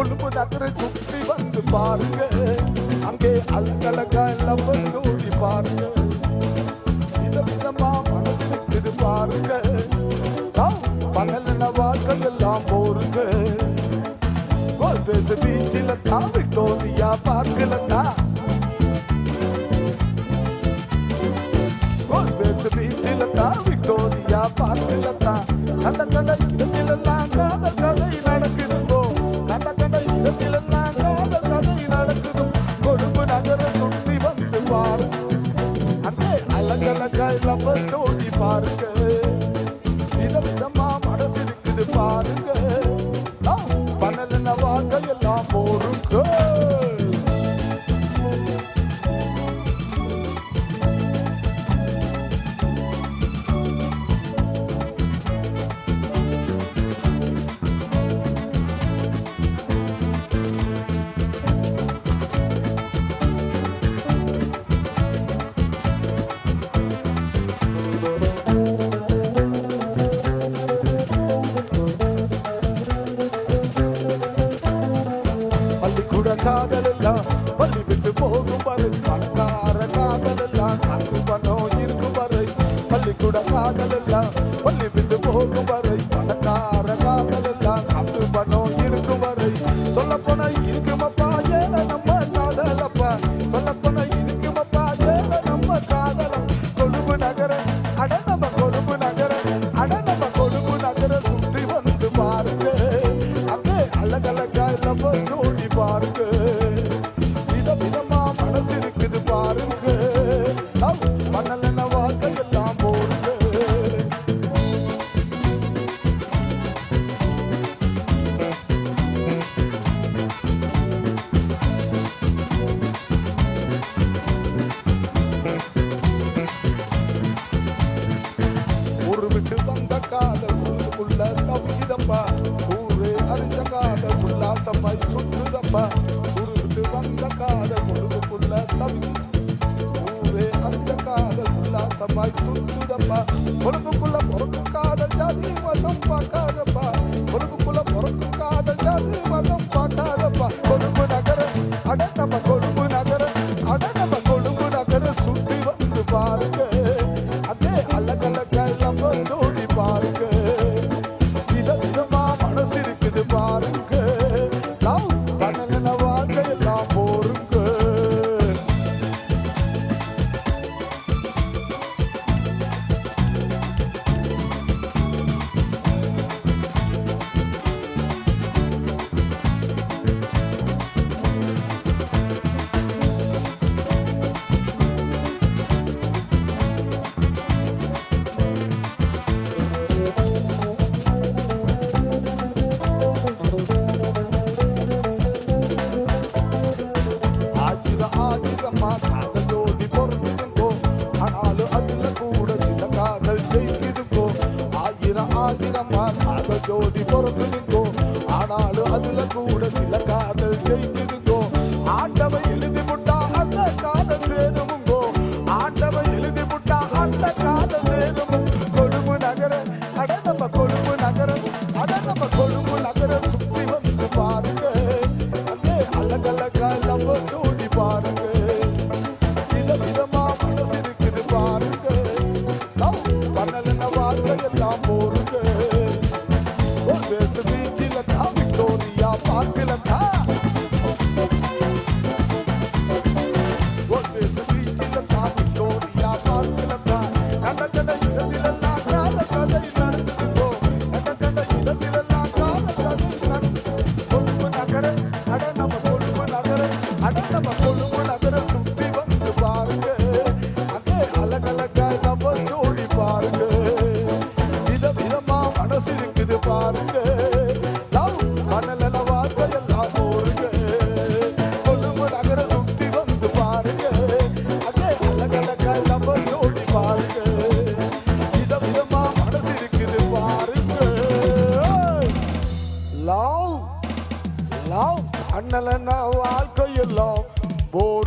கொழும்பு நகரை சுற்றி வந்து பாருங்க அங்கே அழகழகா எல்லாம் ஓடி பாருங்க விதவிதமா மனசு நிற்குது பாருங்க பகலின வாழ்க்கை எல்லாம் போருங்க கோல் பேச பீச்சில தான் விக்டோரியா பார்க்கல தான் கோல் பேச பீச்சில தான் விக்டோரியா பார்க்கல தான் கண்ட கண்ட இடத்திலெல்லாம் காதல் கதை நடக்குதுங்கோ கண்ட கண்ட இடத்திலெல்லாம் காதல் கதை நடக்குது கொழும்பு நகரை சுற்றி வந்து பாருங்க அங்கே அழகழகா லவ தோண்டி பாருங்க விதவிதமா மனசு இருக்குது பாருங்க பன்னெண்டு வாங்க எல்லாம் போருங்க பள்ளிக்கூட காதல் எல்லாம் பள்ளி விட்டு போகும் வரை பணக்கார காதல் எல்லாம் காசு பணம் இருக்கும் வரை பள்ளிக்கூட காதல் எல்லாம் பள்ளி விட்டு போகும் வரை பணக்கார காதல் எல்லாம் காசு பணம் இருக்கும் வரை சொல்ல போன இருக்குமப்பா ஏல நம்ம காதலப்பா சொல்ல போன இருக்குமப்பா ஏல நம்ம காதலம் கொழும்பு நகர அட நம்ம கொழும்பு நகர அட நம்ம கொழும்பு நகர சுற்றி வந்து பாருங்க அங்கே அழகழகா நம்ம ஜோடி பாருங்க விதவிதமா மனசு இருக்குது பாருங்க மணலன வாழ்க்கை எல்லாம் போருங்க ஊரு விட்டு வந்த காதல் உள்ளுக்குள்ள தவிதப்பா ஊரே அறிஞ்ச காதல் உல்லாசமாய் சுற்றுதப்பா ஊரு விட்டு வந்த காதல் உள்ளுக்குள்ள தவி ஊரே அறிஞ்ச காதல் உல்லாசமாய் சுற்றுதப்பா பொறுப்புக்குள்ள பொறுக்கும் காதல் ஜாதி மதம் பார்க்காதப்பா பொறுப்புக்குள்ள பொறுக்கும் காதல் ஜாதி மதம் பார்க்காதப்பா கொழும்பு நகர அட நம்ம கொழும்பு நகர அட நம்ம கொழும்பு நகர சுற்றி வந்து பாருங்க அதே அழகழகா நம்ம ஜோடி பாருங்க விதவிதமா மனசு இருக்குது பாருங்க லவ் பண்ணல வாழ்க்கை எல்லாம் போருங்க ஆயிரம் ஆயிரமா காதல் ஜோடி பொறுத்துங்கோ ஆனாலும் அதுல கூட சில காதல் ஜெயிக்குதுங்கோ ஆயிரம் ஆயிரமா காதல் ஜோடி பொறுத்துங்கோ ஆனாலும் அதுல கூட சில காதல் ஜெயிக்குதுங்கோ ஆண்டவை எழுதி முட்டா அந்த காதல் சேருமுங்கோ ஆண்டவை எழுதி முட்டா அந்த காதல் சேருமும் கொழும்பு நகர அட நம்ம கொழும்பு நகர அட நம்ம கொழும்பு நகர சுற்றி வந்து பாருங்க அங்கே அழகழகா நம்ம ஜோடி பாருங்க விதவிதமா மனசு இருக்குது பாருங்க லவ் பண்ணலன வாழ்க்கை எல்லாம் போருங்க ஒரு பேச பீச்சில தான் விக்டோரியா பார்க்கல தான் ஒரு பேச பீச்சில தான் விக்டோரியா பார்க்கல தான் கண்ட கண்ட இடத்திலெல்லாம் காத கதை நடந்துக்கோ கண்ட கண்ட இடத்திலெல்லாம் காத கதை நடந்து கொழும்பு நகர அட நம்ம கொழும்பு நகர அட நம்ம கொழும்பு நகர சுற்றி வந்து பாருங்க அங்கே அழகழகா நம்ம ஜோடி பாருங்க விதவிதமா மனசு இருக்குது பாருங்க லவ் மணலன வாழ்க்கை எல்லாம் போருங்க கொழும்பு நகர சுற்றி வந்து பாருங்க அங்கே அழகழகா நம்ம ஜோடி பாருங்க விதவிதமா மனசு இருக்குது பாருங்க லவ் லவ் அண்ணலன்னா வாழ்க்கையெல்லாம் போர்